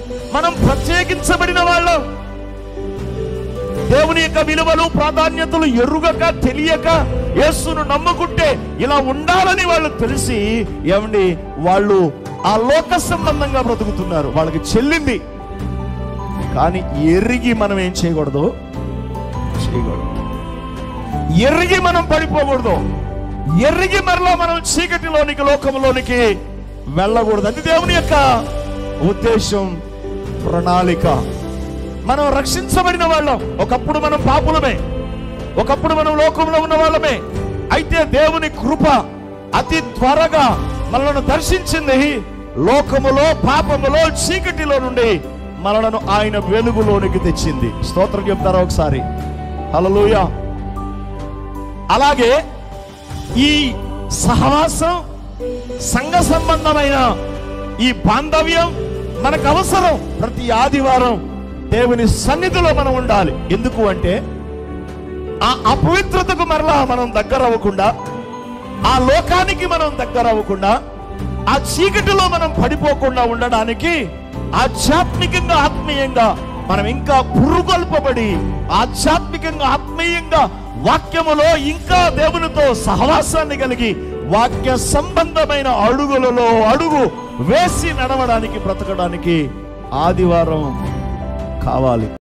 మనం ప్రత్యేకించబడిన వాళ్ళం దేవుని యొక్క విలువలు ప్రాధాన్యతలు ఎరుగక తెలియక యేసును నమ్ముకుంటే ఇలా ఉండాలని వాళ్ళు తెలిసి ఏమండి వాళ్ళు ఆ లోక సంబంధంగా బ్రతుకుతున్నారు వాళ్ళకి చెల్లింది కానీ ఎరిగి మనం ఏం చేయకూడదు చేయకూడదు ఎరిగి మనం పడిపోకూడదు ఎరిగి మరలా మనం చీకటిలోనికి లోకంలోనికి వెళ్ళకూడదు అది దేవుని యొక్క ఉద్దేశం ప్రణాళిక మనం రక్షించబడిన వాళ్ళం ఒకప్పుడు మనం పాపులమే ఒకప్పుడు మనం లోకంలో ఉన్న వాళ్ళమే అయితే దేవుని కృప అతి త్వరగా మనలను దర్శించింది లోకములో పాపములో చీకటిలో నుండి మనలను ఆయన వెలుగులోనికి తెచ్చింది స్తోత్రం చెప్తారా ఒకసారి హల్లెలూయా అలాగే ఈ సహవాసం సంఘ సంబంధమైన ఈ బాంధవ్యం మనకు అవసరం ప్రతి ఆదివారం దేవుని సన్నిధిలో మనం ఉండాలి ఎందుకు అంటే ఆ అపవిత్రతకు మరలా మనం దగ్గర అవ్వకుండా ఆ లోకానికి మనం దగ్గర అవ్వకుండా ఆ చీకటిలో మనం పడిపోకుండా ఉండడానికి ఆధ్యాత్మికంగా ఆత్మీయంగా మనం ఇంకా పురుగొల్పబడి ఆధ్యాత్మికంగా ఆత్మీయంగా వాక్యములో ఇంకా దేవునితో సహవాసాన్ని కలిగి వాక్య సంబంధమైన అడుగులలో అడుగు వేసి నడవడానికి బ్రతకడానికి ఆదివారం కావాలి